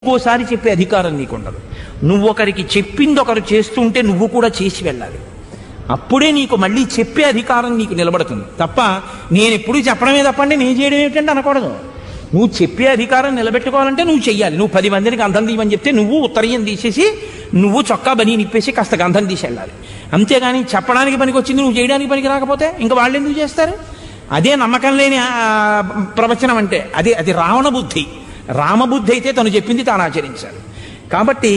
ఇంకోసారి చెప్పే అధికారం నీకు ఉండదు నువ్వు ఒకరికి చెప్పింది ఒకరు చేస్తుంటే నువ్వు కూడా చేసి వెళ్ళాలి అప్పుడే నీకు మళ్ళీ చెప్పే అధికారం నీకు నిలబడుతుంది తప్ప నేను ఎప్పుడు చెప్పడమే తప్పండి నేను చేయడం ఏమిటంటే అనకూడదు నువ్వు చెప్పే అధికారం నిలబెట్టుకోవాలంటే నువ్వు చెయ్యాలి నువ్వు పది మందిని గంధం తీయమని చెప్తే నువ్వు ఉత్తరీయం తీసేసి నువ్వు చొక్కా బనీ నిప్పేసి కాస్త గంధం తీసి వెళ్ళాలి అంతేగాని చెప్పడానికి పనికి వచ్చింది నువ్వు చేయడానికి పనికి రాకపోతే ఇంకా వాళ్ళు ఎందుకు చేస్తారు అదే నమ్మకం లేని ఆ, ప్రవచనం అంటే అదే అది రావణ బుద్ధి రామబుద్ధి అయితే తను చెప్పింది తాను ఆచరించాడు కాబట్టి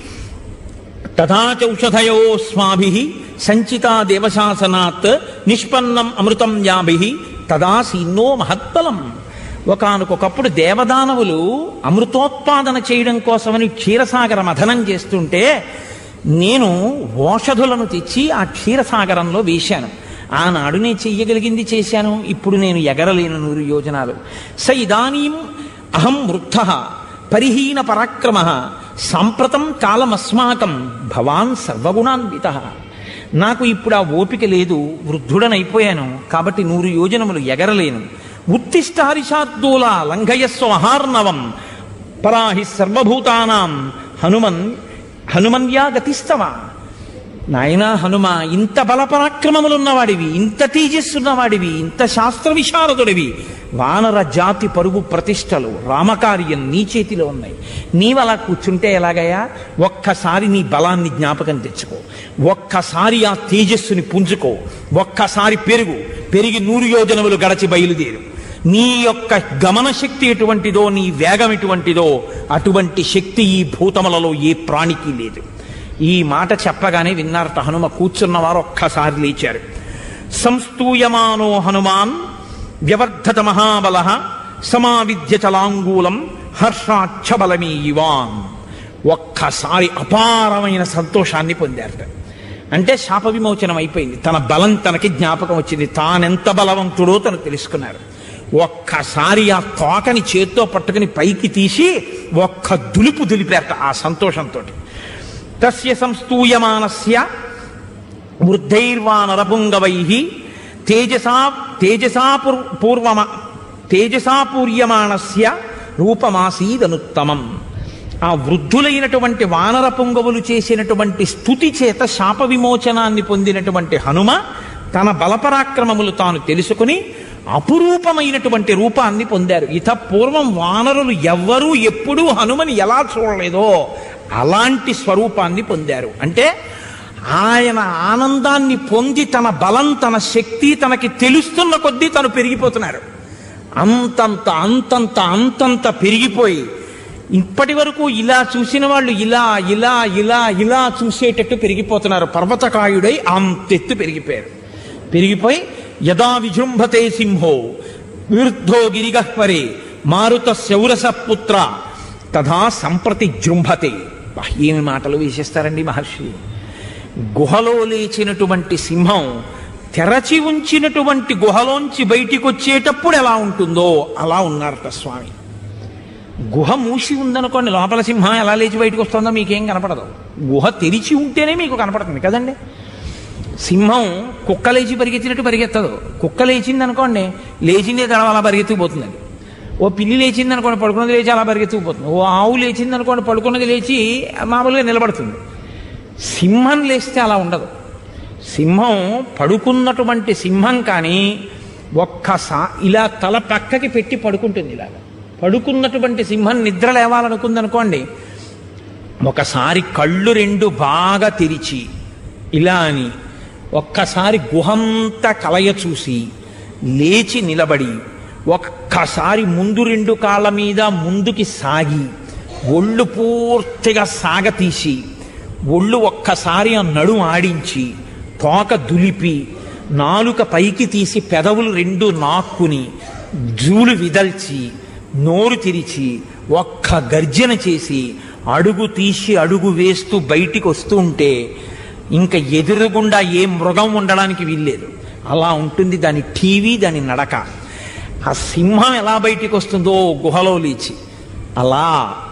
తథాచౌషధయో స్మాభి సంచితా దేవశాసనాత్ నిష్పన్నం అమృతం యాభి తదా సీన్నో మహత్తలం ఒకనకొకప్పుడు దేవదానవులు అమృతోత్పాదన చేయడం కోసమని క్షీరసాగర మథనం చేస్తుంటే నేను ఓషధులను తెచ్చి ఆ క్షీరసాగరంలో వేశాను ఆనాడు నేను చెయ్యగలిగింది చేశాను ఇప్పుడు నేను ఎగరలేను నూరు యోజనాలు స ఇదానీం అహం వృద్ధ పరిహీన పరాక్రమ సాంప్రతం కాలమస్మాకం భవాన్ సర్వగుణాన్విత నాకు ఇప్పుడు ఆ ఓపిక లేదు వృద్ధుడనైపోయాను కాబట్టి నూరు యోజనములు ఎగరలేను ఉత్తిష్ట హరిషార్దూల లంఘయస్వ మహార్ణవం పరాహి సర్వభూతానాం హనుమన్ హనుమన్యా గతిస్తవ నాయనా హనుమ ఇంత బలపరాక్రమములున్నవాడివి ఇంత తేజస్సున్నవాడివి ఇంత శాస్త్ర విశారదుడివి వానర జాతి పరుగు ప్రతిష్టలు రామకార్యం నీ చేతిలో ఉన్నాయి నీవు అలా కూర్చుంటే ఎలాగయ్యా ఒక్కసారి నీ బలాన్ని జ్ఞాపకం తెచ్చుకో ఒక్కసారి ఆ తేజస్సుని పుంజుకో ఒక్కసారి పెరుగు పెరిగి నూరు యోజనములు గడచి బయలుదేరు నీ యొక్క గమన శక్తి ఎటువంటిదో నీ వేగం ఎటువంటిదో అటువంటి శక్తి ఈ భూతములలో ఏ ప్రాణికి లేదు ఈ మాట చెప్పగానే విన్నారట హనుమ కూర్చున్నవారు ఒక్కసారి లేచారు సంస్తూయమానో హనుమాన్ వ్యవర్ధత మహాబల సమావిద్య చలాంగూలం హర్షాక్షబలమీ యువాన్ ఒక్కసారి అపారమైన సంతోషాన్ని పొందారట అంటే శాప విమోచనం అయిపోయింది తన బలం తనకి జ్ఞాపకం వచ్చింది తానెంత బలవంతుడో తను తెలుసుకున్నారు ఒక్కసారి ఆ తోకని చేత్తో పట్టుకుని పైకి తీసి ఒక్క దులుపు దులిపారట ఆ సంతోషంతో తస్య సంస్తూయమానస్య వృద్ధైర్వానరపుంగవై తేజసా తేజసా పూర్- పూర్వమ తేజసా పూర్యమాణస్య రూపమాసీదనుత్తమం ఆ వృద్ధులైనటువంటి వానర పుంగవులు చేసినటువంటి స్థుతి చేత శాప విమోచనాన్ని పొందినటువంటి హనుమ తన బలపరాక్రమములు తాను తెలుసుకుని అపురూపమైనటువంటి రూపాన్ని పొందారు ఇత పూర్వం వానరులు ఎవ్వరూ ఎప్పుడూ హనుమని ఎలా చూడలేదో అలాంటి స్వరూపాన్ని పొందారు అంటే ఆయన ఆనందాన్ని పొంది తన బలం తన శక్తి తనకి తెలుస్తున్న కొద్దీ తను పెరిగిపోతున్నారు అంతంత అంతంత అంతంత పెరిగిపోయి ఇప్పటి వరకు ఇలా చూసిన వాళ్ళు ఇలా ఇలా ఇలా ఇలా చూసేటట్టు పెరిగిపోతున్నారు పర్వతకాయుడై అంతెత్తు పెరిగిపోయారు పెరిగిపోయి యదా విజృంభతే సింహో విరుద్ధో గిరిగహ్వరే మారుత శౌరస పుత్ర తథా సంప్రతి జృంభతే బా, ఏమి మాటలు వేసేస్తారండి మహర్షి గుహలో లేచినటువంటి సింహం తెరచి ఉంచినటువంటి గుహలోంచి బయటికి వచ్చేటప్పుడు ఎలా ఉంటుందో అలా ఉన్నారట స్వామి గుహ మూసి ఉందనుకోండి లోపల సింహం ఎలా లేచి బయటకు వస్తుందో మీకేం కనపడదు గుహ తెరిచి ఉంటేనే మీకు కనపడుతుంది కదండి సింహం కుక్క లేచి పరిగెత్తినట్టు పరిగెత్తదు కుక్క లేచింది అనుకోండి లేచిందే తడవ అలా పరిగెత్తుకుపోతుందండి ఓ పిల్లి లేచింది అనుకోండి పడుకున్నది లేచి అలా పరిగెత్తుకుపోతుంది ఓ ఆవు లేచింది అనుకోండి పడుకున్నది లేచి మామూలుగా నిలబడుతుంది సింహం లేస్తే అలా ఉండదు సింహం పడుకున్నటువంటి సింహం కానీ ఒక్కసా ఇలా తల పక్కకి పెట్టి పడుకుంటుంది ఇలాగ పడుకున్నటువంటి సింహం నిద్ర లేవాలనుకుందనుకోండి ఒకసారి కళ్ళు రెండు బాగా తెరిచి ఇలా అని ఒక్కసారి గుహంతా కలయ చూసి లేచి నిలబడి ఒక్కసారి ముందు రెండు కాళ్ళ మీద ముందుకి సాగి ఒళ్ళు పూర్తిగా సాగతీసి ఒళ్ళు ఒక్కసారి ఆ నడుం ఆడించి తోక దులిపి నాలుక పైకి తీసి పెదవులు రెండు నాక్కుని జూలు విదల్చి నోరు తెరిచి ఒక్క గర్జన చేసి అడుగు తీసి అడుగు వేస్తూ బయటికి వస్తూ ఉంటే ఇంకా ఎదురుగుండా ఏ మృగం ఉండడానికి వీల్లేదు అలా ఉంటుంది దాని టీవీ దాని నడక ఆ సింహం ఎలా బయటికి వస్తుందో గుహలో లేచి అలా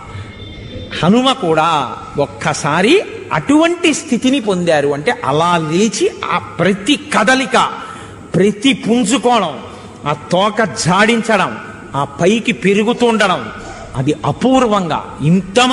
హనుమ కూడా ఒక్కసారి అటువంటి స్థితిని పొందారు అంటే అలా లేచి ఆ ప్రతి కదలిక ప్రతి పుంజుకోవడం ఆ తోక జాడించడం ఆ పైకి పెరుగుతుండడం అది అపూర్వంగా ఇంత